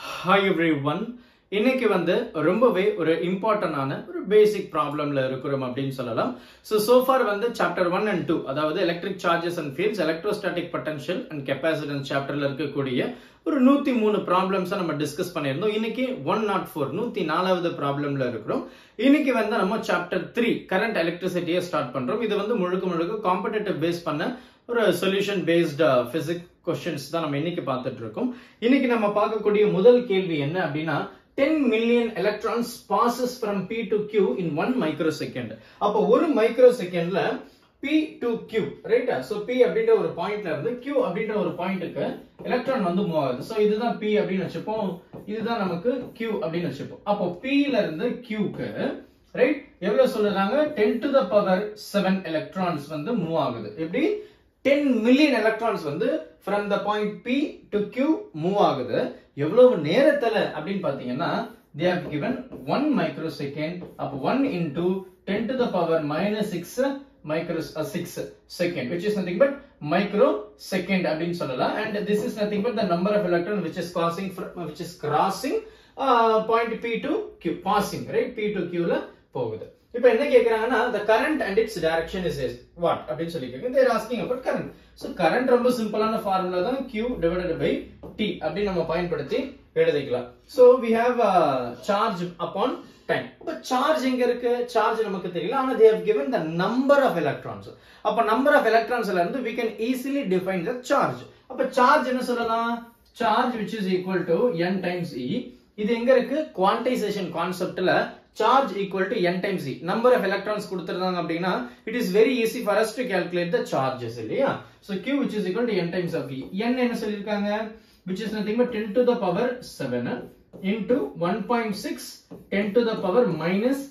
hi every one இன்னைக்கு வந்து ரொம்பவே ஒரு இம்பார்ட்டன்டான ஒரு பேசிக் ப்ராப்ளம்ல இருக்கிறோம் அப்படின்னு சொல்லலாம் ஸோ சோஃபார் வந்து சாப்டர் ஒன் அண்ட் டூ அதாவது electric charges and fields electrostatic potential and capacitance சாப்டர்ல இருக்கக்கூடிய ஒரு நூத்தி மூணு ப்ராப்ளம்ஸை நம்ம டிஸ்கஸ் பண்ணியிருந்தோம் இன்னைக்கு ஒன் நாட் ஃபோர் நூத்தி நாலாவது ப்ராப்ளம்ல இருக்கிறோம் இன்னைக்கு வந்து நம்ம சாப்டர் த்ரீ கரண்ட் எலக்ட்ரிசிட்டியை ஸ்டார்ட் பண்றோம் இது வந்து முழுக்க முழுக்க காம்படேட்டிவ் பேஸ் பண்ண ஒரு சொல்யூஷன் பேஸ்ட் பிசிக்ஸ் கொஸ்டின்ஸ் தான் நம்ம இன்னைக்கு பார்த்துட்டு இருக்கோம் இன்னைக்கு நம்ம பார்க்கக்கூடிய முதல் கேள்வி என்ன அப்படின்னா 10 million electrons passes from P to Q in one micro second அப்போ ஒரு மைக்ரோ செகண்ட்ல பி டு கியூ ரைட்டா சோ பி அப்படின்ற ஒரு பாயிண்ட்ல இருந்து கியூ அப்படின்ற ஒரு பாயிண்ட்டுக்கு எலக்ட்ரான் வந்து மூவ் ஆகுது சோ இதுதான் பி அப்படின்னு வச்சுப்போம் இதுதான் நமக்கு கியூ அப்படின்னு வச்சுப்போம் அப்போ P ல இருந்து கியூக்கு ரைட் எவ்வளவு சொல்றாங்க ten to the power seven electrons வந்து மூவ் ஆகுது எப்படி டென் மில்லியன் எலக்ட்ரான்ஸ் வந்து from the point P to Q move ஆகுது எவ்வளவு நேரத்துல அப்படின்னு பாத்தீங்கன்னா they have given one micro second அப்போ one into ten to the power minus six micro six second which is nothing but micro second அப்படின்னு சொல்லலாம் and this is nothing but the number of electron which is crossing fr- which is crossing uh, point p to q passing right p to q ல போகுது இப்போ என்ன கேக்குறாங்கன்னா the current and its direction is is what அப்படின்னு சொல்லி கேக்குறாங்க they are asking about current so current ரொம்ப சிம்பிளான formula தான் q divided by t அப்படின்னு நம்ம பயன்படுத்தி எழுதிக்கலாம் so we have uh, charge upon time அப்ப சார்ஜ் எங்க இருக்கு சார்ஜ் நமக்கு தெரியல ஆனா they have given the number of electrons அப்ப number of electronsல இருந்து we can easily define the charge அப்ப சார்ஜ் என்ன சொல்லலாம் charge which is equal to n times e இது எங்க இருக்கு குவான்டைசேஷன் கான்செப்ட்ல charge equal to n times e number of electrons கொடுத்திருந்தாங்க அப்படின்னா it is very easy for us to calculate the charges இல்லையா so q which is equal to n times of e n என்ன சொல்லிருக்காங்க which is nothing but 10 to the power 7 into 1.6 10 to the power minus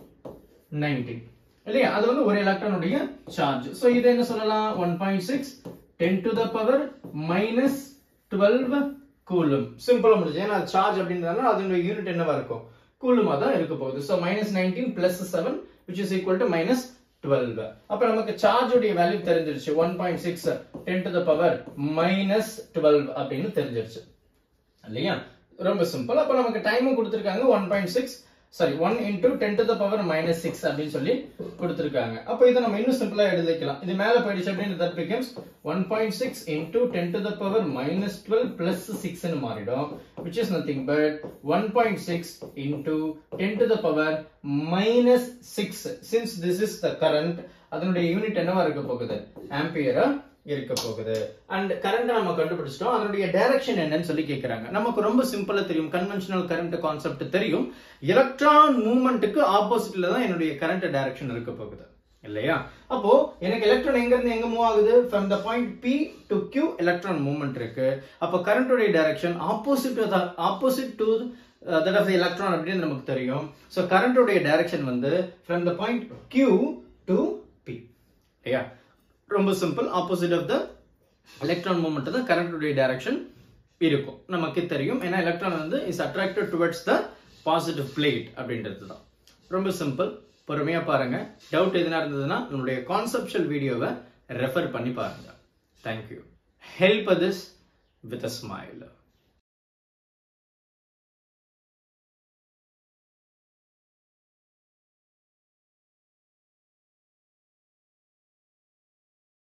19 இல்லையா அது வந்து ஒரு எலக்ட்ரானுடைய charge so இது என்ன சொல்லலாம் 1.6 10 to the power minus 12 coulomb சிம்பிளா முடிஞ்சு ஏன்னா சார்ஜ் அப்படின்றதுனால அதனுடைய யூனிட் என்னவா இருக்கும் கூலுமா தான் இருக்க போகுது so minus nineteen plus seven which is equal to minus twelve அப்ப நமக்கு சார்ஜ் உடைய வேல்யூ தெரிஞ்சிருச்சு one point six ten to the power minus twelve அப்படின்னு தெரிஞ்சிருச்சு இல்லையா ரொம்ப சிம்பிள் அப்ப நமக்கு டைமும் கொடுத்திருக்காங்க one point six sorry one into ten to the power minus six அப்படின்னு சொல்லி கொடுத்திருக்காங்க அப்போ இதை நம்ம இன்னும் சிம்பிளா எழுதிக்கலாம் இது மேல போயிடுச்சு அப்படின்னு that becomes one point six into ten to the power minus twelve plus சிக்ஸ்னு மாறிடும் which is nothing but one point six into ten to the power minus six since this is the current அதனுடைய unit என்னவா இருக்க போகுது ஆம்பியரா இருக்க போகுது and current நம்ம கண்டுபிடிச்சிட்டோம் அதனுடைய டைரக்ஷன் என்னன்னு சொல்லி கேக்குறாங்க நமக்கு ரொம்ப சிம்பிளா தெரியும் கன்வென்ஷனல் கரண்ட் கான்செப்ட் தெரியும் எலக்ட்ரான் மூவ்மெண்ட்டுக்கு ஆப்போசிட்ல தான் என்னுடைய கரண்ட் டைரக்ஷன் இருக்க போகுது இல்லையா அப்போ எனக்கு எலக்ட்ரான் எங்க இருந்து எங்க மூவ் ஆகுது from the point P to Q electron movement இருக்கு அப்போ கரண்டோடைய direction opposite opposite to that of electron அப்படின்னு நமக்கு தெரியும் ஸோ கரண்டோடைய டைரக்ஷன் வந்து from the point Q to P இல்லையா ரொம்ப simple opposite of the electron movement தான் கரண்ட்டுடைய டைரக்ஷன் இருக்கும் நமக்கு தெரியும் ஏன்னா எலக்ட்ரான் வந்து is attracted towards the positive plate அப்படின்றது தான் ரொம்ப சிம்பிள் பொறுமையா பாருங்க டவுட் எதுனா இருந்ததுன்னா நம்மளுடைய கான்செப்ஷுவல் வீடியோவை ரெஃபர் பண்ணி பாருங்க thank you help this with a smile